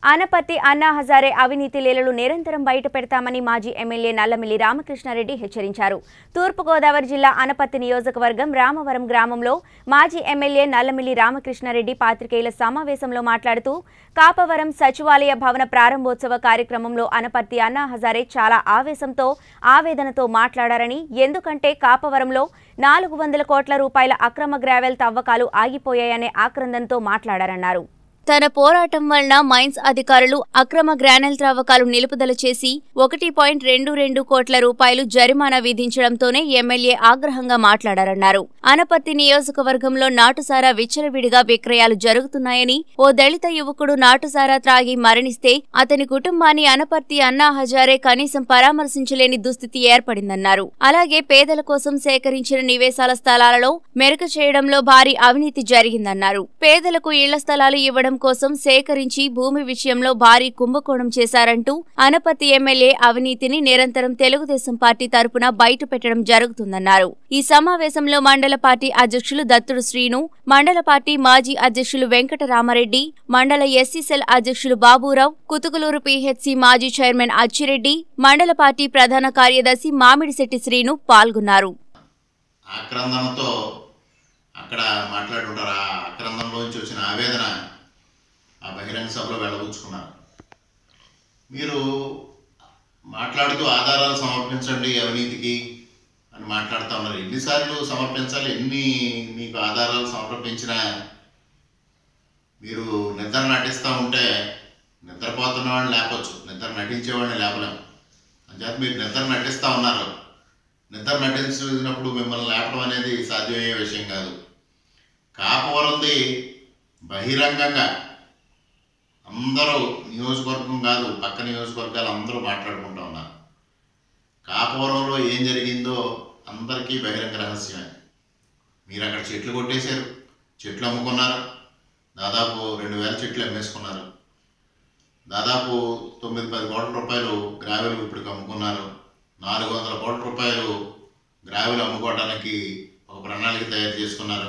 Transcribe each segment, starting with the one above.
ఆనపత్తి అన్నా హజారే అవినీతి లీలలు నిరంతరం బయట పెడతామని మాజీ ఎమ్మెల్యే నల్లమిల్లి రామకృష్ణారెడ్డి హెచ్చరించారు తూర్పుగోదావరి జిల్లా అనపత్తి నియోజకవర్గం రామవరం గ్రామంలో మాజీ ఎమ్మెల్యే నల్లమిల్లి రామకృష్ణారెడ్డి పాత్రికేయుల సమావేశంలో మాట్లాడుతూ కాపవరం సచివాలయ భవన ప్రారంభోత్సవ కార్యక్రమంలో అనపత్తి అన్నా హజారే చాలా ఆవేశంతో ఆవేదనతో మాట్లాడారని ఎందుకంటే కాపవరంలో నాలుగు వందల కోట్ల రూపాయల అక్రమ గ్రావెల్ తవ్వకాలు ఆగిపోయాయనే ఆక్రందనతో మాట్లాడారన్నారు తన పోరాటం వలన మైన్స్ అధికారులు అక్రమ గ్రానెల్ త్రవ్వకాలు నిలుపుదల చేసి ఒకటి పాయింట్ రెండు రెండు కోట్ల రూపాయలు జరిమానా విధించడంతోనే ఎమ్మెల్యే ఆగ్రహంగా మాట్లాడారన్నారు అనపత్తి నియోజకవర్గంలో నాటుసారా విచ్చలవిడిగా విక్రయాలు జరుగుతున్నాయని ఓ దళిత యువకుడు నాటుసారా త్రాగి మరణిస్తే అతని కుటుంబాన్ని అనపర్తి అన్నా హజారే కనీసం పరామర్శించలేని దుస్థితి ఏర్పడిందన్నారు అలాగే పేదల కోసం సేకరించిన నివేశాల స్థలాలలో మెరుగు చేయడంలో భారీ అవినీతి జరిగిందన్నారు పేదలకు ఇళ్ల స్థలాలు ఇవ్వడం కోసం సేకరించి భూమి విషయంలో భారీ కుంభకోణం చేశారంటూ అనపతి ఎమ్మెల్యే అవినీతిని నిరంతరం తెలుగుదేశం పార్టీ తరపున బయట పెట్టడం జరుగుతుందన్నారు ఈ సమావేశంలో మండల పార్టీ అధ్యక్షులు దత్తుడు శ్రీను మండల పార్టీ మాజీ అధ్యక్షులు వెంకటరామరెడ్డి మండల ఎస్సీసెల్ అధ్యక్షులు బాబురావు కుతుకులూరు పీహెచ్సి మాజీ చైర్మన్ అచ్చిరెడ్డి మండల పార్టీ ప్రధాన కార్యదర్శి మామిడిశెట్టి శ్రీను పాల్గొన్నారు ఆక్రందనతో అక్కడ మాట్లాడుంటారు ఆ ఆక్రందనలోంచి వచ్చిన ఆవేదన ఆ బహిరంగ సభలో వెళ్ళబుచ్చుకున్నారు మీరు మాట్లాడుతూ ఆధారాలు సమర్పించండి అవినీతికి అని మాట్లాడుతూ ఉన్నారు ఎన్నిసార్లు సమర్పించాలి ఎన్ని మీకు ఆధారాలు సమర్పించినా మీరు నిద్ర నటిస్తూ ఉంటే నిద్రపోతున్న వాళ్ళని లేపచ్చు నిద్ర నటించేవాడిని లేపలేము అంచేత మీరు నిద్ర నటిస్తూ ఉన్నారు నిద్ర నటించినప్పుడు మిమ్మల్ని లేపడం అనేది సాధ్యమయ్యే విషయం కాదు కాపవరంది బహిరంగంగా అందరూ నియోజకవర్గం కాదు పక్క నియోజకవర్గాలు అందరూ మాట్లాడుకుంటూ ఉన్నారు కాపవరంలో ఏం జరిగిందో అందరికీ బహిరంగ రహస్యమే మీరు అక్కడ చెట్లు కొట్టేశారు చెట్లు అమ్ముకున్నారు దాదాపు రెండు వేల చెట్లు అమ్మేసుకున్నారు దాదాపు తొమ్మిది పది కోట్ల రూపాయలు గ్రావెల్ ఇప్పటికి అమ్ముకున్నారు నాలుగు వందల కోట్ల రూపాయలు గ్రావెల్ అమ్ముకోవడానికి ఒక ప్రణాళిక తయారు చేసుకున్నారు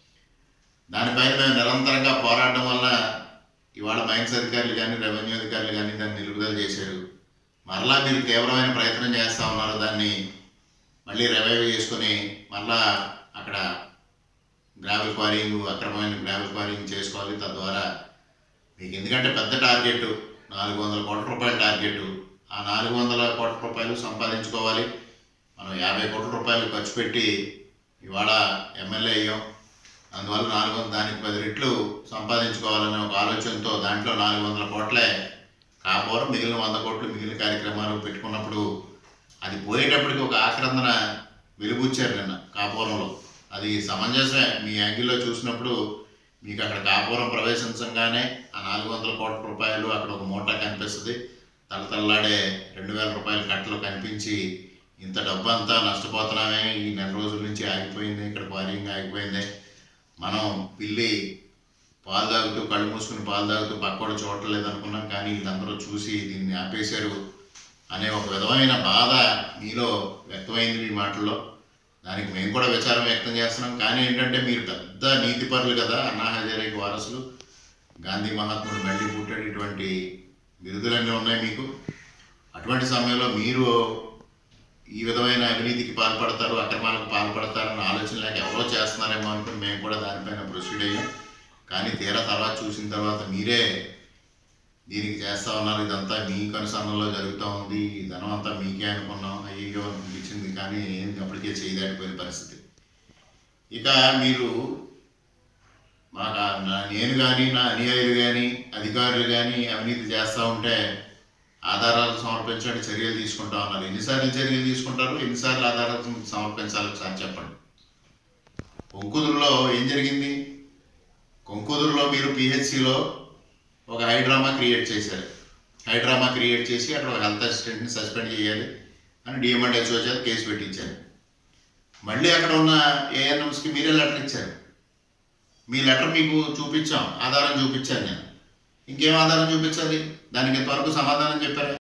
దానిపైన మేము నిరంతరంగా పోరాడడం వల్ల ఇవాళ మైన్స్ అధికారులు కానీ రెవెన్యూ అధికారులు కానీ దాన్ని నిలుపుదల చేశారు మరలా మీరు తీవ్రమైన ప్రయత్నం చేస్తూ ఉన్నారు దాన్ని మళ్ళీ రెవైవ్ చేసుకొని మళ్ళా అక్కడ గ్రావెల్ క్వారింగ్ అక్రమమైన గ్రావెల్ క్వారింగ్ చేసుకోవాలి తద్వారా మీకు ఎందుకంటే పెద్ద టార్గెట్ నాలుగు వందల కోట్ల రూపాయల టార్గెట్ ఆ నాలుగు వందల కోట్ల రూపాయలు సంపాదించుకోవాలి మనం యాభై కోట్ల రూపాయలు ఖర్చు పెట్టి ఇవాళ ఎమ్మెల్యే అయ్యాం అందువల్ల నాలుగు వందల దానికి పది రెట్లు సంపాదించుకోవాలనే ఒక ఆలోచనతో దాంట్లో నాలుగు వందల కోట్లే కాపోవరం మిగిలిన వంద కోట్లు మిగిలిన కార్యక్రమాలు పెట్టుకున్నప్పుడు అది పోయేటప్పటికి ఒక ఆక్రందన వెలుగుచ్చారు నిన్న కాపురంలో అది సమంజసమే మీ యాంగిల్లో చూసినప్పుడు మీకు అక్కడ కాపురం ప్రవేశించగానే ఆ నాలుగు వందల కోట్ల రూపాయలు అక్కడ ఒక మూట కనిపిస్తుంది తలతల్లాడే రెండు వేల రూపాయల కట్టలు కనిపించి ఇంత డబ్బు అంతా నష్టపోతున్నామే ఈ నెల రోజుల నుంచి ఆగిపోయింది ఇక్కడ క్వారింగ్ ఆగిపోయింది మనం పిల్లి పాలు తాగుతూ కళ్ళు మూసుకుని పాలు తాగుతూ పక్కోడు చూడట్లేదు అనుకున్నాం కానీ వీళ్ళందరూ చూసి దీన్ని ఆపేశారు అనే ఒక విధమైన బాధ మీలో వ్యక్తమైంది మీ మాటల్లో దానికి మేము కూడా విచారం వ్యక్తం చేస్తున్నాం కానీ ఏంటంటే మీరు పెద్ద నీతిపరులు కదా అన్నా హజారేకి వారసులు గాంధీ మహాత్ముడు మళ్ళీ పుట్టాడు ఇటువంటి బిరుదులన్నీ ఉన్నాయి మీకు అటువంటి సమయంలో మీరు ఈ విధమైన అవినీతికి పాల్పడతారు అక్రమాలకు పాల్పడతారన్న ఆలోచన లేక ఎవరో చేస్తున్నారేమో అనుకుని మేము కూడా దానిపైన ప్రొసీడ్ అయ్యాం కానీ తీరా తర్వాత చూసిన తర్వాత మీరే దీనికి చేస్తా ఉన్నారు ఇదంతా మీ కనుసన్నలో జరుగుతూ ఉంది ఈ ధనం అంతా మీకే అనుకున్నాం అయ్యో అనిపించింది కానీ ఏం అప్పటికే చేయదాటిపోయిన పరిస్థితి ఇక మీరు మాకు ఆ- నా- నేను కానీ నా అనుయాయులు కానీ అధికారులు కానీ అవినీతి చేస్తూ ఉంటే ఆధారాలు సమర్పించండి చర్యలు తీసుకుంటా ఉన్నారు ఎన్నిసార్లు చర్యలు తీసుకుంటారు ఎన్నిసార్లు ఆధారాలు సమర్పించాలి ఒకసారి చెప్పండి కొంకుదురులో ఏం జరిగింది కొంకుదురులో మీరు పిహెచ్సిలో ఒక హైడ్రామా క్రియేట్ చేశారు హైడ్రామా క్రియేట్ చేసి అక్కడ ఒక హెల్త్ అసిస్టెంట్ని సస్పెండ్ చేయాలి అని డిఎంఎండ్ హెచ్ఓ చేత కేసు పెట్టించారు మళ్ళీ అక్కడ ఉన్న ఏఎన్ఎంస్కి మీరే లెటర్ ఇచ్చారు మీ లెటర్ మీకు చూపించాం ఆధారం చూపించాను నేను ఇంకేం ఆధారం చూపించాలి దానికి ఇంతవరకు సమాధానం చెప్పారా